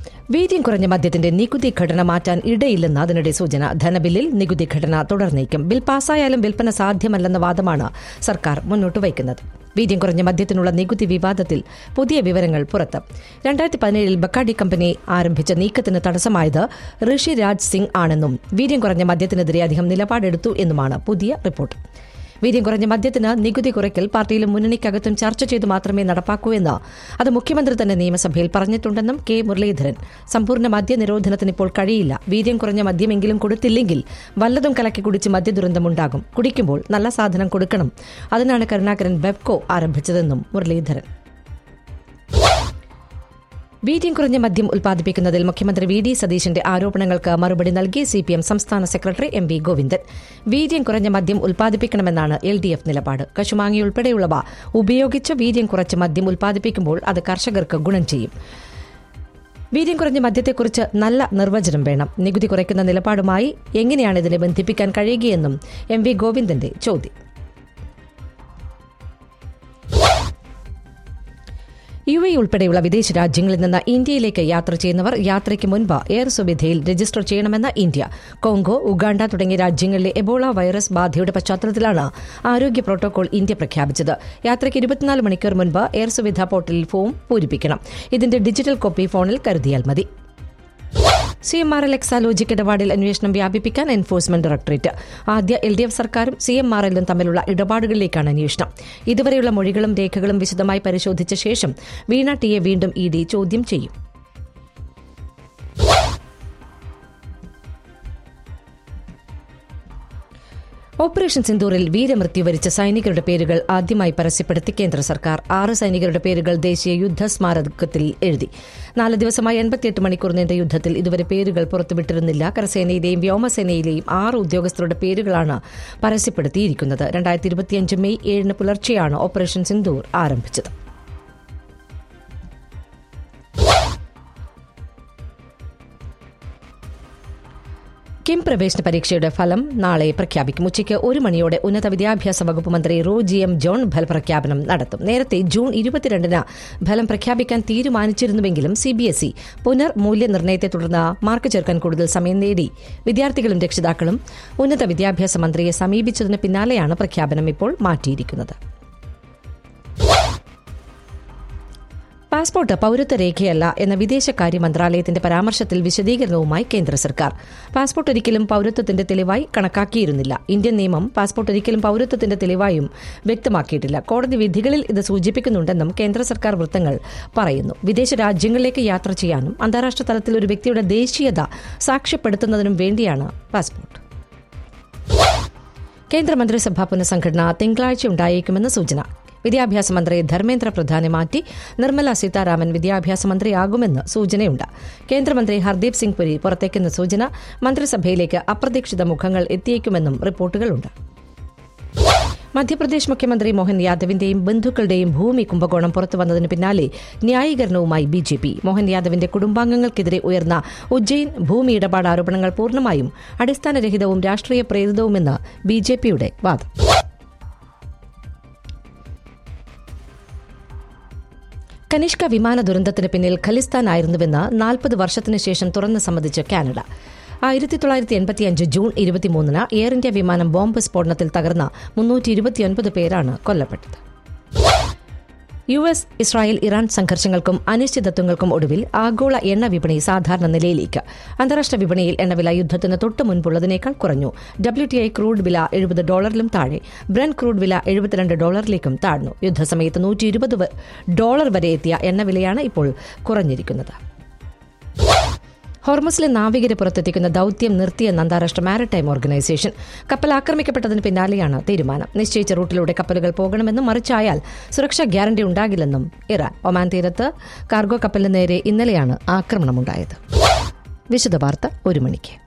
വീര്യം കുറഞ്ഞ മദ്യത്തിന്റെ നികുതി ഘടന മാറ്റാൻ ഇടയില്ലെന്ന് അതിനിടെ സൂചന ധനബില്ലിൽ നികുതി ഘടന തുടർന്നേക്കും ബിൽ പാസ്സായാലും വിൽപ്പന സാധ്യമല്ലെന്ന വാദമാണ് സർക്കാർ മുന്നോട്ട് വയ്ക്കുന്നത് വീര്യം കുറഞ്ഞ മദ്യത്തിനുള്ള നികുതി വിവാദത്തിൽ പുതിയ വിവരങ്ങൾ പുറത്ത് രണ്ടായിരത്തി പതിനേഴിൽ ബക്കാഡി കമ്പനി ആരംഭിച്ച നീക്കത്തിന് തടസ്സമായത് ഋഷി രാജ് സിംഗ് ആണെന്നും വീര്യം കുറഞ്ഞ മദ്യത്തിനെതിരെ അദ്ദേഹം നിലപാടെടുത്തു എന്നുമാണ് പുതിയ റിപ്പോർട്ട് വീര്യം കുറഞ്ഞ മദ്യത്തിന് നികുതി കുറയ്ക്കൽ പാർട്ടിയിലും മുന്നണിക്കകത്തും ചർച്ച ചെയ്ത് മാത്രമേ നടപ്പാക്കൂ എന്ന് അത് മുഖ്യമന്ത്രി തന്നെ നിയമസഭയിൽ പറഞ്ഞിട്ടുണ്ടെന്നും കെ മുരളീധരൻ സമ്പൂർണ്ണ മദ്യ നിരോധനത്തിന് ഇപ്പോൾ കഴിയില്ല വീര്യം കുറഞ്ഞ മദ്യമെങ്കിലും കൊടുത്തില്ലെങ്കിൽ വല്ലതും കലക്കി കുടിച്ച് മദ്യദുരന്തമുണ്ടാകും കുടിക്കുമ്പോൾ നല്ല സാധനം കൊടുക്കണം അതിനാണ് കരുണാകരൻ ബെബ്കോ ആരംഭിച്ചതെന്നും മുരളീധരൻ വീര്യം കുറഞ്ഞ മദ്യം ഉൽപ്പാദിപ്പിക്കുന്നതിൽ മുഖ്യമന്ത്രി വി ഡി സതീശന്റെ ആരോപണങ്ങൾക്ക് മറുപടി നൽകി സി പി എം സംസ്ഥാന സെക്രട്ടറി എം വി ഗോവിന്ദൻ വീര്യം കുറഞ്ഞ മദ്യം ഉൽപ്പാദിപ്പിക്കണമെന്നാണ് എൽ ഡി എഫ് നിലപാട് കശുമാങ്ങി ഉൾപ്പെടെയുള്ളവ ഉപയോഗിച്ച് വീര്യം കുറച്ച് മദ്യം ഉൽപ്പാദിപ്പിക്കുമ്പോൾ അത് കർഷകർക്ക് ഗുണം ചെയ്യും വീര്യം കുറഞ്ഞ മദ്യത്തെക്കുറിച്ച് നല്ല നിർവചനം വേണം നികുതി കുറയ്ക്കുന്ന നിലപാടുമായി എങ്ങനെയാണ് ഇതിനെ ബന്ധിപ്പിക്കാൻ കഴിയുകയെന്നും എം വി ഗോവിന്ദന്റെ ചോദ്യം യു എ ഉൾപ്പെടെയുള്ള വിദേശ രാജ്യങ്ങളിൽ നിന്ന് ഇന്ത്യയിലേക്ക് യാത്ര ചെയ്യുന്നവർ യാത്രയ്ക്ക് മുൻപ് എയർ സുവിധയിൽ രജിസ്റ്റർ ചെയ്യണമെന്ന ഇന്ത്യ കോങ്കോ ഉഗാണ്ട തുടങ്ങിയ രാജ്യങ്ങളിലെ എബോള വൈറസ് ബാധയുടെ പശ്ചാത്തലത്തിലാണ് ആരോഗ്യ പ്രോട്ടോകോൾ ഇന്ത്യ പ്രഖ്യാപിച്ചത് യാത്രയ്ക്ക് ഇരുപത്തിനാല് മണിക്കൂർ മുൻപ് എയർ സുവിധ പോർട്ടലിൽ ഫോം പൂരിപ്പിക്കണം ഇതിന്റെ ഡിജിറ്റൽ കോപ്പി ഫോണിൽ കരുതിയാൽ മതി C M R L Exalogic ഇടപാടിൽ അന്വേഷണം വ്യാപിപ്പിക്കാൻ എൻഫോഴ്സ്മെന്റ് ഡയറക്ടറേറ്റ് ആദ്യ എൽ ഡി എഫ് സർക്കാരും സി എം ആർ എല്ലും തമ്മിലുള്ള ഇടപാടുകളിലേക്കാണ് അന്വേഷണം ഇതുവരെയുള്ള മൊഴികളും രേഖകളും വിശദമായി പരിശോധിച്ച ശേഷം വീണ ടിയെ വീണ്ടും ഇ ഡി ചോദ്യം ചെയ്യും ഓപ്പറേഷൻ സിന്ദൂറിൽ വീരമൃത്യു വരിച്ച സൈനികരുടെ പേരുകൾ ആദ്യമായി പരസ്യപ്പെടുത്തി കേന്ദ്ര സർക്കാർ ആറ് സൈനികരുടെ പേരുകൾ ദേശീയ യുദ്ധ സ്മാരകത്തിൽ എഴുതി നാല് ദിവസമായി എൺപത്തിയെട്ട് മണിക്കൂർ നീണ്ട യുദ്ധത്തിൽ ഇതുവരെ പേരുകൾ പുറത്തുവിട്ടിരുന്നില്ല കരസേനയിലെയും വ്യോമസേനയിലെയും ആറ് ഉദ്യോഗസ്ഥരുടെ പേരുകളാണ് പരസ്യപ്പെടുത്തിയിരിക്കുന്നത് രണ്ടായിരത്തി ഇരുപത്തിയഞ്ച് മെയ് ഏഴിന് പുലർച്ചെയാണ് ഓപ്പറേഷൻ സിന്ദൂർ ആരംഭിച്ചത് കിം പ്രവേശന പരീക്ഷയുടെ ഫലം നാളെ പ്രഖ്യാപിക്കും ഉച്ചയ്ക്ക് ഒരു മണിയോടെ ഉന്നത വിദ്യാഭ്യാസ വകുപ്പ് മന്ത്രി റോജി എം ജോൺ ഫലപ്രഖ്യാപനം നടത്തും നേരത്തെ ജൂൺ ഇരുപത്തിരണ്ടിന് ഫലം പ്രഖ്യാപിക്കാൻ തീരുമാനിച്ചിരുന്നുവെങ്കിലും സിബിഎസ്ഇ പുനർ മൂല്യനിർണ്ണയത്തെ തുടർന്ന് മാർക്ക് ചേർക്കാൻ കൂടുതൽ സമയം നേടി വിദ്യാർത്ഥികളും രക്ഷിതാക്കളും ഉന്നത വിദ്യാഭ്യാസ മന്ത്രിയെ സമീപിച്ചതിന് പിന്നാലെയാണ് പ്രഖ്യാപനം ഇപ്പോൾ മാറ്റിയിരിക്കുന്നത് പാസ്പോർട്ട് പൌരത്വ രേഖയല്ല എന്ന വിദേശകാര്യ മന്ത്രാലയത്തിന്റെ പരാമർശത്തിൽ വിശദീകരണവുമായി കേന്ദ്ര സർക്കാർ പാസ്പോർട്ട് ഒരിക്കലും പൌരത്വത്തിന്റെ തെളിവായി കണക്കാക്കിയിരുന്നില്ല ഇന്ത്യൻ നിയമം പാസ്പോർട്ട് ഒരിക്കലും പൌരത്വത്തിന്റെ തെളിവായും വ്യക്തമാക്കിയിട്ടില്ല കോടതി വിധികളിൽ ഇത് സൂചിപ്പിക്കുന്നുണ്ടെന്നും കേന്ദ്ര സർക്കാർ വൃത്തങ്ങൾ പറയുന്നു വിദേശ രാജ്യങ്ങളിലേക്ക് യാത്ര ചെയ്യാനും അന്താരാഷ്ട്ര തലത്തിൽ ഒരു വ്യക്തിയുടെ ദേശീയത സാക്ഷ്യപ്പെടുത്തുന്നതിനും വേണ്ടിയാണ് പാസ്പോർട്ട് കേന്ദ്രമന്ത്രിസഭാ പുനഃസംഘടന തിങ്കളാഴ്ച ഉണ്ടായേക്കുമെന്ന് സൂചന വിദ്യാഭ്യാസ മന്ത്രി ധർമ്മേന്ദ്ര പ്രധാനെ മാറ്റി നിർമ്മല സീതാരാമൻ വിദ്യാഭ്യാസ മന്ത്രിയാകുമെന്ന് സൂചനയുണ്ട് കേന്ദ്രമന്ത്രി ഹർദീപ് സിംഗ് പുരി പുറത്തേക്കുന്ന സൂചന മന്ത്രിസഭയിലേക്ക് അപ്രതീക്ഷിത മുഖങ്ങൾ എത്തിയേക്കുമെന്നും റിപ്പോർട്ടുകളുണ്ട് മധ്യപ്രദേശ് മുഖ്യമന്ത്രി മോഹൻ യാദവിന്റെയും ബന്ധുക്കളുടെയും ഭൂമി കുംഭകോണം പുറത്തുവന്നതിന് പിന്നാലെ ന്യായീകരണവുമായി ബി ജെ പി മോഹൻ യാദവിന്റെ കുടുംബാംഗങ്ങൾക്കെതിരെ ഉയർന്ന ഉജ്ജയിൻ ഭൂമി ഇടപാട് ആരോപണങ്ങൾ പൂർണ്ണമായും അടിസ്ഥാനരഹിതവും രാഷ്ട്രീയ പ്രേരിതവുമെന്ന് ബി ജെ പിയുടെ വാദം കനിഷ്ക വിമാന ദുരന്തത്തിന് പിന്നിൽ ഖലിസ്ഥാനായിരുന്നുവെന്ന് നാൽപ്പത് വർഷത്തിനു ശേഷം തുറന്നു സമ്മതിച്ച് കാനഡ ആയിരത്തി തൊള്ളായിരത്തി എൺപത്തിയഞ്ച് ജൂൺ ഇരുപത്തിമൂന്നിന് എയർ ഇന്ത്യ വിമാനം ബോംബ് സ്ഫോടനത്തിൽ തകർന്ന മുന്നൂറ്റി ഇരുപത്തിയൊൻപത് പേരാണ് കൊല്ലപ്പെട്ടത് യു എസ് ഇസ്രായേൽ ഇറാൻ സംഘർഷങ്ങൾക്കും അനിശ്ചിതത്വങ്ങൾക്കും ഒടുവിൽ ആഗോള എണ്ണ വിപണി സാധാരണ നിലയിലേക്ക് അന്താരാഷ്ട്ര വിപണിയിൽ എണ്ണവില യുദ്ധത്തിന് തൊട്ട് മുൻപുള്ളതിനേക്കാൾ കുറഞ്ഞു ഡബ്ല്യു ടി ഐ ക്രൂഡ് വില എഴുപത് ഡോളറിലും താഴെ ബ്രൻ ക്രൂഡ് വില എഴുപത്തിരണ്ട് ഡോളറിലേക്കും താഴ്ന്നു യുദ്ധസമയത്ത് നൂറ്റി ഇരുപത് ഡോളർ വരെ എത്തിയ എണ്ണവിലയാണ് ഇപ്പോൾ കുറഞ്ഞിരിക്കുന്നത് ഹോർമസിലെ നാവികരെ പുറത്തെത്തിക്കുന്ന ദൌത്യം നിർത്തിയെന്ന് അന്താരാഷ്ട്ര മാരിടൈം ഓർഗനൈസേഷൻ കപ്പൽ ആക്രമിക്കപ്പെട്ടതിന് പിന്നാലെയാണ് തീരുമാനം നിശ്ചയിച്ച റൂട്ടിലൂടെ കപ്പലുകൾ പോകണമെന്നും മറിച്ചായാൽ സുരക്ഷാ ഗ്യാരണ്ടി ഉണ്ടാകില്ലെന്നും ഇറാൻ ഒമാൻ തീരത്ത് കാർഗോ കപ്പലിന് നേരെ ഇന്നലെയാണ് ആക്രമണമുണ്ടായത് വിശദവാർത്ത ഒരു മണിക്ക്